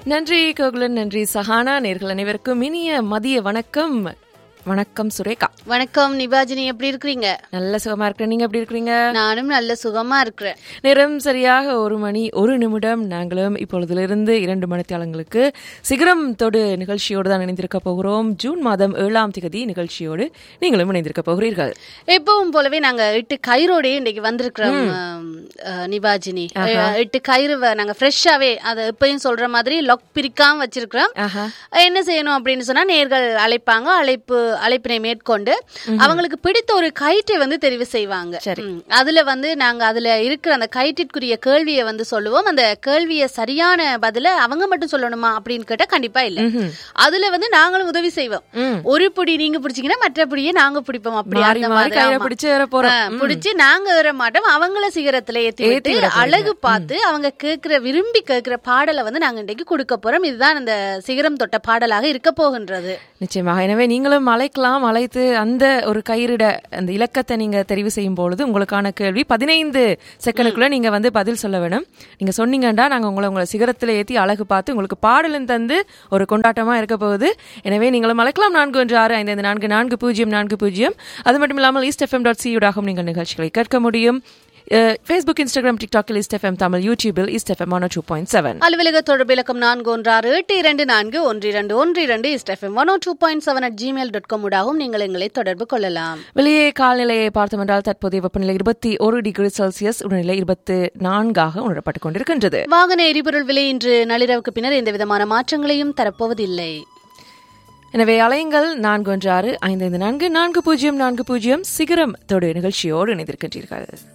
நன்றி கோகுலன் நன்றி சஹானா நேர்கள் அனைவருக்கும் இனிய மதிய வணக்கம் வணக்கம் சுரேகா வணக்கம் நிபாஜினி எப்படி இருக்கிறீங்க நல்ல சுகமா இருக்கிறேன் நீங்க எப்படி இருக்கிறீங்க நானும் நல்ல சுகமா இருக்கிறேன் நேரம் சரியாக ஒரு மணி ஒரு நிமிடம் நாங்களும் இப்பொழுதிலிருந்து இரண்டு மணித்தாளங்களுக்கு சிகரம் தொடு நிகழ்ச்சியோடு தான் இணைந்திருக்க போகிறோம் ஜூன் மாதம் ஏழாம் திகதி நிகழ்ச்சியோடு நீங்களும் இணைந்திருக்க போகிறீர்கள் எப்பவும் போலவே நாங்க எட்டு கயிறோடய இன்னைக்கு வந்திருக்கிறோம் ஆம், அஹ், நிபாஜினி அஹ், எட்டு கயிறுவை நாங்க ஃப்ரெஷ்ஷாவே அதை எப்பயும் சொல்ற மாதிரி லாக் பிரிக்காம வச்சிருக்கிறோம் ஆஹா என்ன செய்யணும் அப்படின்னு சொன்னா நேர்கள் அழைப்பாங்க அழைப்பு அழைப்பினை மேற்கொண்டு அவங்களுக்கு பிடித்த ஒரு கயிற்றை வந்து தெரிவு செய்வாங்க ம். அதுல வந்து நாங்க அதுல இருக்கிற அந்த கயிற்றிற்குரிய கேள்வியை வந்து சொல்லுவோம் அந்த கேள்வியை சரியான பதில அவங்க மட்டும் சொல்லணுமா அப்படின்னு கேட்டா கண்டிப்பா இல்ல அதுல வந்து நாங்களும் உதவி செய்வோம் ம். ஒரு பிடி நீங்க பிடிச்சீங்கன்னா மற்ற பிடியை நாங்க பிடிப்போம் அப்படி மாறி அந்த மாறி மாதிரி கையில ஆமா. பிடிச்சு ஏற போறோம் ஆ, பிடிச்சு நாங்க ஏற மாட்டோம் அவங்கள சிகரத்துல ஏத்தி விட்டு அழகு பார்த்து அவங்க கேக்குற விரும்பி கேக்குற பாடலை வந்து நாங்க இன்றைக்கு கொடுக்க போறோம் இதுதான் அந்த சிகரம் தொட்ட பாடலாக இருக்க போகின்றது நிச்சயமாக எனவே நீங்களும் அழைக்கலாம் அழைத்து அந்த ஒரு கயிறிட அந்த இலக்கத்தை நீங்க தெரிவு செய்யும் பொழுது உங்களுக்கான கேள்வி பதினைந்து செகண்டுக்குள்ள நீங்க வந்து பதில் சொல்ல வேணும் நீங்க சொன்னீங்கன்னா நாங்க உங்களை உங்களை சிகரத்தில் ஏத்தி அழகு பார்த்து உங்களுக்கு பாடலும் தந்து ஒரு கொண்டாட்டமா இருக்க போகுது எனவே நீங்களும் அழைக்கலாம் நான்கு ஒன்று ஆறு ஐந்து ஐந்து நான்கு நான்கு பூஜ்ஜியம் நான்கு பூஜ்ஜியம் அது மட்டும் இல்லாமல் ஈஸ்ட் எஃப்எம் டாட் சியூடாகவும் நீங்கள் நிகழ்ச்சிகளை கேட்க முடியும் ஃபேஸ்புக் இன்ஸ்டாகிராம் டிக்டாக்கில் ஈஸ்ட் எஃப்எம் தமிழ் யூடியூபில் east FM one two point seven அலுவலக தொடர்பு இலக்கம் நான்கு ஒன்று ஆறு எட்டு இரண்டு நான்கு ஒன்று இரண்டு ஒன்று இரண்டு east FM one two point seven at Gmail dot com ஊடாகவும் நீங்கள் எங்களை தொடர்பு கொள்ளலாம் வெளியே காலநிலையை பார்த்தோம் என்றால் தற்போதைய வெப்பநிலை இருபத்தி ஒரு டிகிரி செல்சியஸ் உடல்நிலை இருபத்தி நான்காக உணரப்பட்டுக் கொண்டிருக்கின்றது வாகன எரிபொருள் விலை இன்று நள்ளிரவுக்கு பின்னர் எந்த விதமான மாற்றங்களையும் தரப்போவதில்லை எனவே அலையுங்கள் நான்கு ஒன்று ஆறு ஐந்து ஐந்து நான்கு நான்கு பூஜ்ஜியம் நான்கு பூஜ்ஜியம் சிகரம் தொடு நிகழ்ச்சியோடு இணைந்திருக்கின்றீர்கள்